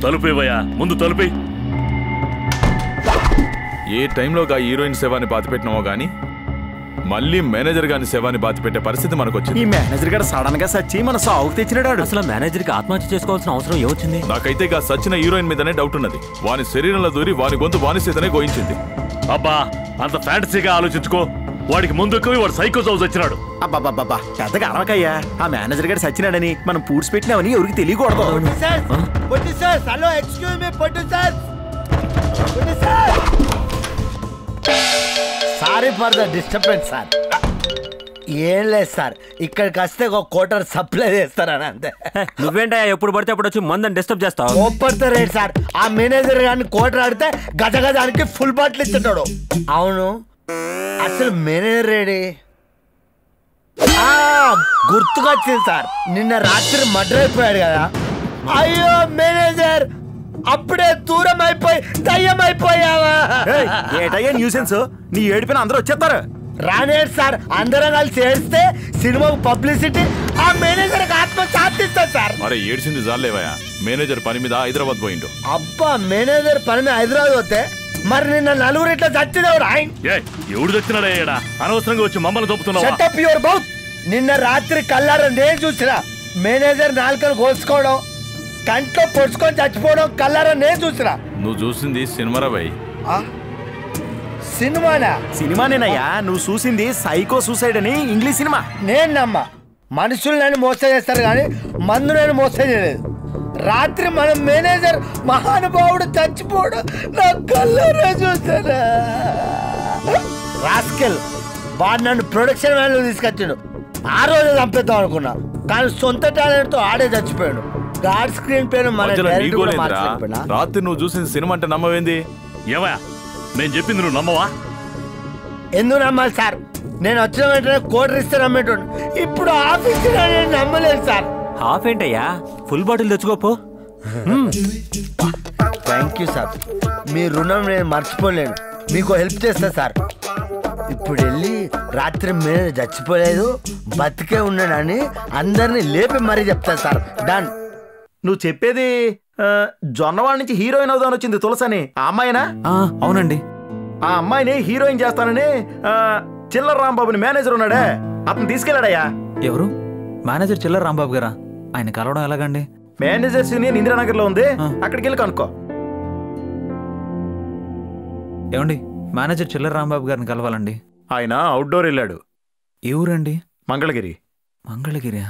తలుపేవయ్యా ముందు తలుపే ఏ టైంలో గా హీరోయిన్ శవాన్ని బాతిపెట్టినామో గానీ మళ్ళీ మేనేజర్ గాని శవాన్ని బాతిపెట్టే పరిస్థితి మనకు ఈ వచ్చింది మేనేజర్ గారు సడన్ గా సచ్చి మన సాగుకు తెచ్చినాడు అసలు మేనేజర్ కి ఆత్మహత్య చేసుకోవాల్సిన అవసరం ఏమొచ్చింది నాకైతే గా సచిన హీరోయిన్ మీదనే డౌట్ ఉన్నది వాని శరీరంలో దూరి వాని గొంతు వాని చేతనే గోయించింది అబ్బా అంత ఫ్యాంటసీగా ఆలోచించుకో వాడికి ముందు ఎక్కువ వాడు సైకో చౌస్ వచ్చినాడు అబ్బాబ్బాబ్బా పెద్దగా అరవకయ్యా ఆ మేనేజర్ గారు సచ్చినాడని మనం పూడ్చి పెట్టినామని ఎవరికి తెలియకూడదు producers hello excuse me producers producer sorry for the disturbance sir ఏం లేదు సార్ ఇక్కడికి వస్తే ఒక కోటర్ సప్లై చేస్తారని అంతే నువ్వేంటయ్యా ఎప్పుడు పడితే అప్పుడు వచ్చి మందని డిస్టర్బ్ చేస్తావు కోపడతారేంటి సార్ ఆ మేనేజర్ గారిని కోటర్ ఆడితే గజ గజానికి ఫుల్ బాటిల్ ఇస్తుంటాడు అవును అసలు మేనేజర్ రెడీ ఆ, గుర్తుకొచ్చింది సార్ నిన్న రాత్రి మర్డర్ అయిపోయాడు కదా అయ్యో మేనేజర్ అప్పుడే దూరం అయిపోయి దయ్యం అయిపోయావా ఏయ్, ఏటయ్యా న్యూసెన్స్ నీ ఏడిపిన అందరూ వచ్చేస్తారు రానేడు సార్ అందరం కలిసి చేస్తే సినిమాకు పబ్లిసిటీ ఆ మేనేజర్ ఆత్మ శాంతిస్తుంది సార్ అరే ఏడ్చింది జాలేవయ్యా మేనేజర్ పని మీద హైదరాబాద్ పోయిండు అబ్బా మేనేజర్ పని మీద హైదరాబాద్ పోతే మరి నిన్న నలుగురు ఇట్లా చచ్చిదేవుడు ఆయన ఏ ఎవడు తెచ్చినాడయ్యాడా అనవసరంగా వచ్చి మమ్మల్ని తప్పుతున్నావా షటప్ యువర్ మౌత్ నిన్న రాత్రి కల్లార నేను చూసిన మేనేజర్ నాలుకలు కోసుకోవడం కంట్లో పొడుచుకొని చచ్చిపోవడం కల్లార నేను చూసిన నువ్వు చూసింది సినిమారా భయ్ సినిమానా సినిమానేనయ్యా నువ్వు చూసింది సైకో సూసైడ్ అని ఇంగ్లీష్ సినిమా నేను నమ్మ మనుషులు నన్ను మోసం చేస్తారు కానీ మందు నన్ను మోసం చేయలేదు రాత్రి మన మేనేజర్ మహానుభావుడు చచ్చిపోవడం నా కళ్ళారా చూసానా రాస్కెల్ వాడు నన్ను ప్రొడక్షన్ వ్యాన్లో తీసుకొచ్చాడు ఆ రోజు చంపేద్దాం అనుకున్నా కానీ సొంత టాలెంట్ తో ఆడే చచ్చిపోయాడు గాడ్ స్క్రీన్ పేరు మన మధ్యలో డైరెక్టర్ కూడా నీకోలేదురా మార్చలేకపోయినా రాత్రి నువ్వు చూసిన సినిమా అంటే నమ్మవేంది ఏమయ్యా నేను చెప్పింది నువ్వు నమ్మవా ఎందుకు నమ్మాలి సార్ నేను వచ్చిన వెంటనే కోటర్ ఇస్తే నమ్మేటోడు ఇప్పుడు ఆఫీస్ నేను నమ్మలేదు సార్ హాఫ్ ఏంటయ్యా ఫుల్ బాటిల్ తెచ్చుకోపో థ్యాంక్ యూ సార్ మీ రుణం నేను మర్చిపోలేను మీకు హెల్ప్ చేస్తా సార్ ఇప్పుడు వెళ్ళి రాత్రి మీరు చచ్చిపోలేదు బతికే ఉన్నాడని అందరినీ లేపి మరీ చెప్తా సార్ డన్ నువ్వు చెప్పేది ఆ, జొన్నవాడ నుంచి హీరోయిన్ అవుదాని వచ్చింది తులసని ఆ అమ్మాయినా ఆ, అవునండి ఆ అమ్మాయిని హీరోయిన్ చేస్తానని ఆ, చిల్లర రాంబాబుని మేనేజర్ ఉన్నాడే అతను తీసుకెళ్ళాడయ్యా ఎవరు మేనేజర్ చిల్లర రాంబాబు గారా ఆయన కలవడం ఎలాగండి మేనేజర్ యూనియన్ ఇందిరానగర్ లో ఉంది ఆ. అక్కడికి వెళ్ళి కనుక్కో ఏమండి మేనేజర్ చిల్లర రాంబాబు గారిని కలవాలండి ఆయన అవుట్డోర్ వెళ్ళాడు ఏ ఊరండి మంగళగిరి మంగళగిరియా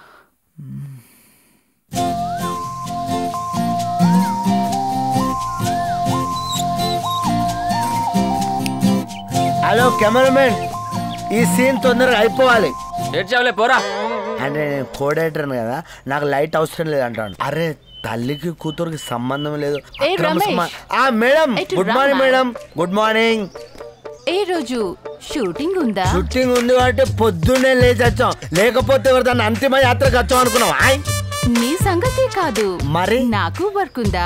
హలో కెమెరామెన్ ఈ సీన్ తొందరగా అయిపోవాలి ఏడ్చావులే పోరా అంటే నేను కోడేటర్ను కదా నాకు లైట్ అవసరం లేదు అంటాను అరే తల్లికి కూతురికి సంబంధం లేదు ఏ అక్రమ రమేష్. సంబ- ఆ మేడం ఇటు గుడ్ రా మార్నింగ్ మా. మేడం గుడ్ మార్నింగ్ ఏ రోజు షూటింగ్ ఉందా షూటింగ్ ఉంది కాబట్టి పొద్దున్నే లేచి వచ్చాం లేకపోతే ఎవరిదాన్ని అంతిమ యాత్రకు వచ్చాం అనుకున్నాం ఆయ్ నీ సంగతి కాదు మరి? నాకు వర్క్ ఉందా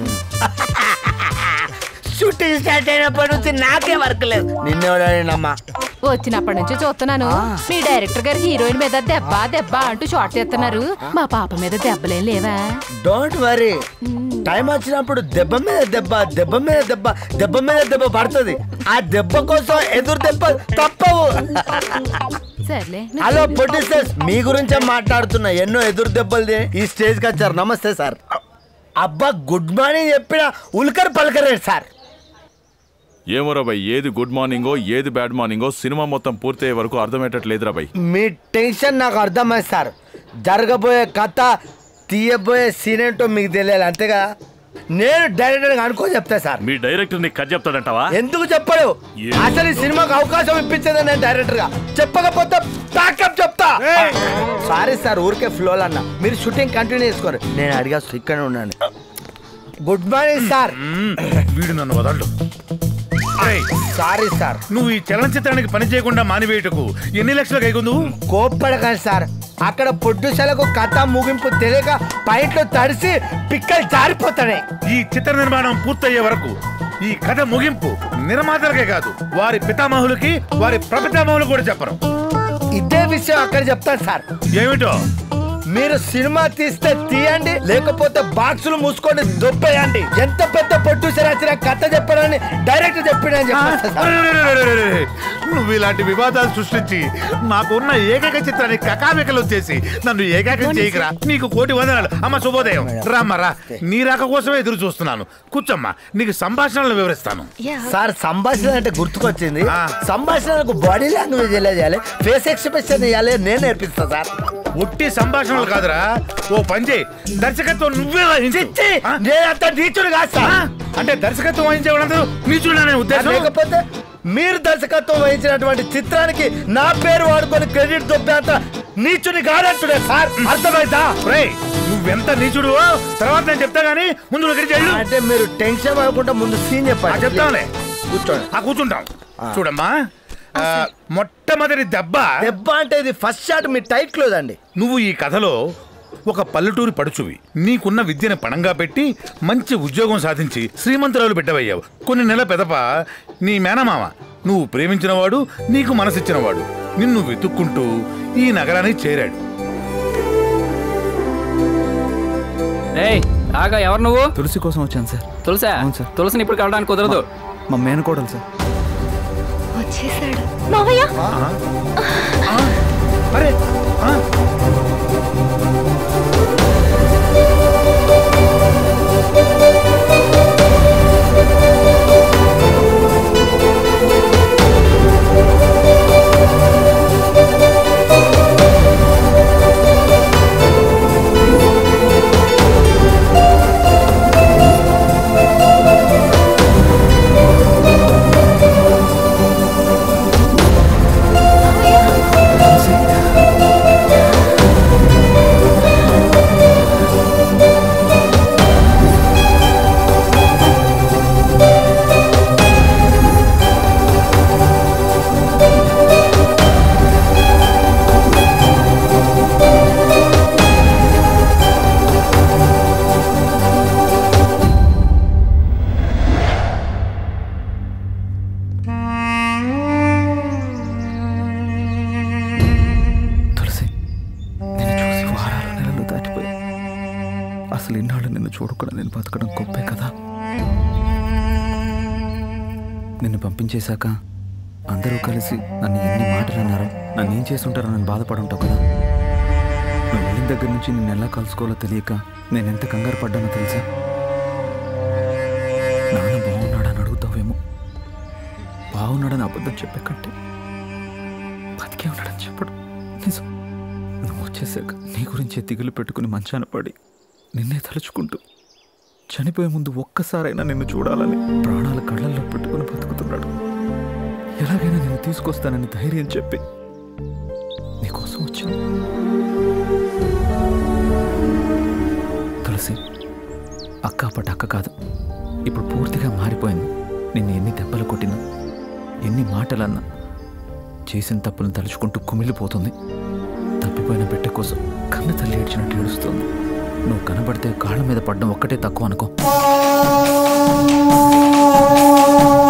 షూటింగ్ స్టార్ట్ అయినప్పటి నుంచి నాకే వర్క్ లేదు నిన్నెవడమ్మా వచ్చినప్పటి నుంచి చూస్తున్నాను మీ డైరెక్టర్ గారు హీరోయిన్ మీద దెబ్బ దెబ్బ అంటూ షార్ట్ చేస్తున్నారు మా పాప మీద దెబ్బలేం లేవా డోంట్ వరీ టైం వచ్చినప్పుడు దెబ్బ మీద దెబ్బ దెబ్బ మీద దెబ్బ దెబ్బ మీద దెబ్బ పడుతుంది ఆ దెబ్బ కోసం ఎదురు దెబ్బ తప్పవు సర్లే నువ్వు హలో చూడు. ప్రొడ్యూసర్స్ మీ గురించే మాట్లాడుతున్నా ఎన్నో ఎదురు దెబ్బలు తిని ఈ స్టేజ్ కి వచ్చారు నమస్తే సార్ అబ్బా గుడ్ మార్నింగ్ చెప్పిన ఉల్కర్ పలకరే సార్ ఏమోరా భయ్ ఏది గుడ్ మార్నింగో ఏది బ్యాడ్ మార్నింగో సినిమా మొత్తం పూర్తయ్యే వరకు అర్థమయ్యేటట్లేదురా భయ్ మీ టెన్షన్ నాకు అర్థమైంది సార్ జరగబోయే కథ తీయబోయే సీన్ ఏంటో మీకు తెలియాలి అంతేగా నేను డైరెక్టర్ అనుకో చెప్తా సార్ మీ డైరెక్టర్ నీకు కథ చెప్తాడంటావా ఎందుకు చెప్పడు ఏ? అసలు ఈ సినిమాకి అవకాశం ఇప్పించేది నేను డైరెక్టర్ గా చెప్పకపోతే ప్యాకప్ చెప్తా సారీ సార్ ఊరికే ఫ్లో అన్న మీరు షూటింగ్ కంటిన్యూ చేసుకోరు నేను అడిగా ఇక్కడే ఉన్నాను గుడ్ మార్నింగ్ సార్ వీడు నన్ను వదలడు ఏయ్, సారీ సార్ నువ్వు ఈ చలనచిత్రానికి పని చేయకుండా మానివేయటకు ఎన్ని లక్షలు కైకుందు కోప్పడకండి సార్ అక్కడ ప్రొడ్యూసర్లకు కథ ముగింపు తెలియక పైట్లు తడిసి పిక్కలు జారిపోతాయి ఈ చిత్ర నిర్మాణం పూర్తయ్యే వరకు ఈ కథ ముగింపు నిర్మాతలకే కాదు వారి పితామహులకి వారి ప్రపితామహులు కూడా చెప్పరు ఇదే విషయం అక్కడ చెప్తాను సార్ ఏమిటో మీరు సినిమా తీస్తే తీయండి లేకపోతే బాక్సులు మూసుకొని దొబ్బేయండి ఎంత పెద్ద ప్రొడ్యూసర్ వచ్చినా కథ చెప్పారని డైరెక్ట్ చెప్పిన అరెరెరెరెరెరెరె. నువ్వు ఇలాంటి వివాదాలు సృష్టించి నాకున్న ఏకైక చిత్రాన్ని కకామికలు వచ్చేసి నన్ను ఏకాకం చేయకరా నీకు కోటి వందనాలు అమ్మ శుభోదయం రామ్మరా నీ రాక కోసమే ఎదురు చూస్తున్నాను కూర్చోమ్మా నీకు సంభాషణలు వివరిస్తాను సార్ సంభాషణ అంటే గుర్తుకొచ్చింది ఆ. సంభాషణకు బాడీ లాంగ్వేజ్ ఎలా చేయాలి ఫేస్ ఎక్స్ప్రెషన్ ఇవ్వాలి నేను నేర్పిస్తా సార్ ఒట్టి సంభాషణలు కాదురా ఓ పని చేయి దర్శకత్వం నువ్వే వహించు. చిచ్చి ఆ? నేనంత నీచుడు కాదు ఆ? సార్ అంటే దర్శకత్వం వహించేవాళ్ళందరూ నీచుడనే ఉద్దేశం లేకపోతే మీరు దర్శకత్వం వహించినటువంటి చిత్రానికి నా పేరు వాడుకొని క్రెడిట్ దొబ్బేంత నీచుని కాదంటుడే సార్ అర్థమైందా రేయ్, నువ్వెంత నీచుడు తర్వాత నేను చెప్తా గానీ ముందు నువ్వు ఇక్కడికి వెళ్ళు అంటే మీరు టెన్షన్ అవ్వకుండా ముందు సీన్ ఆ, చెప్పండి చెప్తాంలే కూర్చోండి ఆ కూర్చుంటాం చూడమ్మా ఆ, మొట్టమొదటి దెబ్బ దెబ్బ అంటే ఇది ఫస్ట్ షాట్ మీ టైట్ క్లోజ్ అండి నువ్వు ఈ కథలో ఒక పల్లెటూరి పడుచువి నీకున్న విద్యను పణంగా పెట్టి మంచి ఉద్యోగం సాధించి శ్రీమంతురాలు బిడ్డవయ్యావు కొన్ని నెలల పెదప నీ మేనమామ నువ్వు ప్రేమించినవాడు నీకు మనసిచ్చినవాడు నిన్ను వెతుక్కుంటూ ఈ నగరానికి చేరాడు ఏయ్ ఆగా ఎవరు నువ్వు తులసి కోసం వచ్చాను సార్ తులసా అవును సార్. తులసిని ఇప్పుడు కలవడానికి కుదరదు మా మేనకోడలు సార్ వచ్చేసాడు మావయ్య అరే ఆ? తులసి నిన్ను చూసి వారాలు నెలలు దాటిపోయి అసలు ఇన్నాళ్ళు నిన్ను చూడకుండా నేను బతకడం గొప్పే కదా నిన్ను పంపించేశాక అందరూ కలిసి నన్ను ఎన్ని మాటలు అన్నారో నన్ను ఏం చేస్తుంటారో నేను బాధపడుంటావు కదా నువ్వు వెళ్ళిన దగ్గర నుంచి నిన్ను ఎలా కలుసుకోవాలో తెలియక నేను ఎంత కంగారు పడ్డానో తెలుసా నాన్న బాగున్నాడా అని అడుగుతావేమో బాగున్నాడని అబద్ధం చెప్పే కంటే బతికే ఉన్నాడని చెప్పడు నిజం నువ్వు వచ్చేసాక నీ గురించే దిగులు పెట్టుకుని మంచాన పడి నిన్నే తలుచుకుంటూ చనిపోయే ముందు ఒక్కసారైనా నిన్ను చూడాలని ప్రాణాల కళ్ళల్లో పెట్టుకుని బతుకుతున్నాడు ఎలాగైనా నేను తీసుకొస్తానని ధైర్యం చెప్పి నీకోసం వచ్చాను తులసి అక్క అప్పటి అక్క కాదు ఇప్పుడు పూర్తిగా మారిపోయింది నిన్ను ఎన్ని దెబ్బలు కొట్టినా ఎన్ని మాటలన్నా చేసిన తప్పులను తలుచుకుంటూ కుమిలిపోతుంది తప్పిపోయిన బిడ్డ కోసం కన్న తల్లి ఏడ్చినట్టు ఏడుస్తుంది నువ్వు కనబడితే కాళ్ళ మీద పడడం ఒక్కటే తక్కువ అనుకో